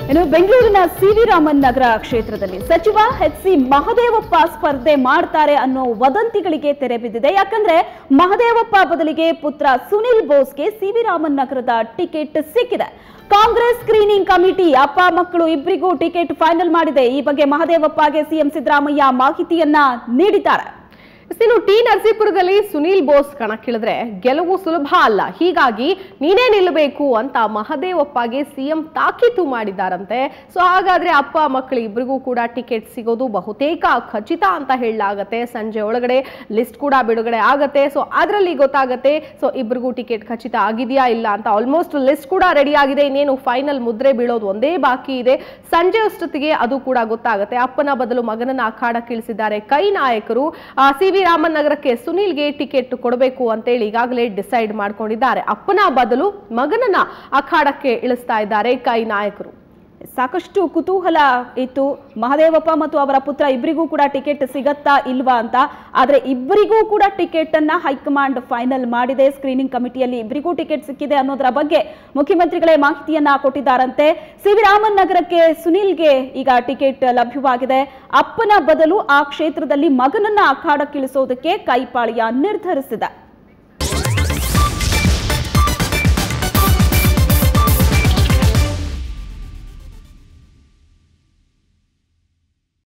ಇನ್ನು ಬೆಂಗಳೂರಿನ ಸಿವಿ ರಾಮನ್ ನಗರ ಕ್ಷೇತ್ರದಲ್ಲಿ ಸಚಿವ ಎಚ್ ಸಿ ಮಹದೇವಪ್ಪ ಸ್ಪರ್ಧೆ ಮಾಡ್ತಾರೆ ಅನ್ನೋ ವದಂತಿಗಳಿಗೆ ತೆರೆ ಬಿದ್ದಿದೆ ಯಾಕಂದ್ರೆ ಮಹದೇವಪ್ಪ ಬದಲಿಗೆ ಪುತ್ರ ಸುನಿಲ್ ಬೋಸ್ಗೆ ಸಿವಿ ರಾಮನ್ ನಗರದ ಟಿಕೆಟ್ ಸಿಕ್ಕಿದೆ ಕಾಂಗ್ರೆಸ್ ಸ್ಕ್ರೀನಿಂಗ್ ಕಮಿಟಿ ಅಪ್ಪ ಮಕ್ಕಳು ಇಬ್ಬರಿಗೂ ಟಿಕೆಟ್ ಫೈನಲ್ ಮಾಡಿದೆ ಈ ಬಗ್ಗೆ ಮಹದೇವಪ್ಪಗೆ ಸಿಎಂ ಸಿದ್ದರಾಮಯ್ಯ ಮಾಹಿತಿಯನ್ನ ನೀಡಿದ್ದಾರೆ ಇನ್ನು ಟಿ ನರಸೀಪುರದಲ್ಲಿ ಸುನೀಲ್ ಬೋಸ್ ಕಣಕ್ಕಿಳಿದ್ರೆ ಗೆಲುವು ಸುಲಭ ಅಲ್ಲ ಹೀಗಾಗಿ ನೀನೇ ನಿಲ್ಲಬೇಕು ಅಂತ ಮಹದೇವಪ್ಪಗೆ ಸಿಎಂ ತಾಕೀತು ಮಾಡಿದ್ದಾರಂತೆ ಸೊ ಹಾಗಾದ್ರೆ ಅಪ್ಪ ಮಕ್ಕಳು ಇಬ್ಬರಿಗೂ ಕೂಡ ಟಿಕೆಟ್ ಸಿಗೋದು ಬಹುತೇಕ ಖಚಿತ ಅಂತ ಹೇಳಲಾಗತ್ತೆ ಸಂಜೆ ಒಳಗಡೆ ಲಿಸ್ಟ್ ಕೂಡ ಬಿಡುಗಡೆ ಆಗತ್ತೆ ಸೊ ಅದರಲ್ಲಿ ಗೊತ್ತಾಗತ್ತೆ ಸೊ ಇಬ್ಬರಿಗೂ ಟಿಕೆಟ್ ಖಚಿತ ಆಗಿದೆಯಾ ಇಲ್ಲ ಅಂತ ಆಲ್ಮೋಸ್ಟ್ ಲಿಸ್ಟ್ ಕೂಡ ರೆಡಿ ಆಗಿದೆ ಇನ್ನೇನು ಫೈನಲ್ ಮುದ್ರೆ ಬೀಳೋದು ಒಂದೇ ಬಾಕಿ ಇದೆ ಸಂಜೆ ಅಷ್ಟೊತ್ತಿಗೆ ಅದು ಕೂಡ ಗೊತ್ತಾಗುತ್ತೆ ಅಪ್ಪನ ಬದಲು ಮಗನನ್ನ ಅಖಾಡಕ್ಕಿಳಿಸಿದ್ದಾರೆ ಕೈ ನಾಯಕರು ಸಿ ವಿ ರಾಮನ್ ನಗರಕ್ಕೆ ಸುನೀಲ್ಗೆ ಟಿಕೆಟ್ ಕೊಡಬೇಕು ಅಂತೇಳಿ ಈಗಾಗಲೇ ಡಿಸೈಡ್ ಮಾಡ್ಕೊಂಡಿದ್ದಾರೆ ಅಪ್ಪನ ಬದಲು ಮಗನನ್ನ ಅಖಾಡಕ್ಕೆ ಇಳಿಸ್ತಾ ಇದ್ದಾರೆ ಕೈ ನಾಯಕರು ಸಾಕಷ್ಟು ಕುತೂಹಲ ಇತ್ತು ಮಹದೇವಪ್ಪ ಮತ್ತು ಅವರ ಪುತ್ರ ಇಬ್ಬರಿಗೂ ಕೂಡ ಟಿಕೆಟ್ ಸಿಗತ್ತಾ ಇಲ್ವಾ ಅಂತ ಆದ್ರೆ ಇಬ್ಬರಿಗೂ ಕೂಡ ಟಿಕೆಟ್ ಅನ್ನ ಹೈಕಮಾಂಡ್ ಫೈನಲ್ ಮಾಡಿದೆ ಸ್ಕ್ರೀನಿಂಗ್ ಕಮಿಟಿಯಲ್ಲಿ ಇಬ್ಬರಿಗೂ ಟಿಕೆಟ್ ಸಿಕ್ಕಿದೆ ಅನ್ನೋದರ ಬಗ್ಗೆ ಮುಖ್ಯಮಂತ್ರಿಗಳೇ ಮಾಹಿತಿಯನ್ನ ಕೊಟ್ಟಿದ್ದಾರಂತೆ ಸಿ ವಿ ರಾಮನ್ ನಗರಕ್ಕೆ ಸುನೀಲ್ಗೆ ಈಗ ಟಿಕೆಟ್ ಲಭ್ಯವಾಗಿದೆ ಅಪ್ಪನ ಬದಲು ಆ ಕ್ಷೇತ್ರದಲ್ಲಿ ಮಗನನ್ನ ಅಖಾಡಕ್ಕಿಳಿಸೋದಕ್ಕೆ ಕೈಪಾಳ್ಯ ನಿರ್ಧರಿಸಿದೆ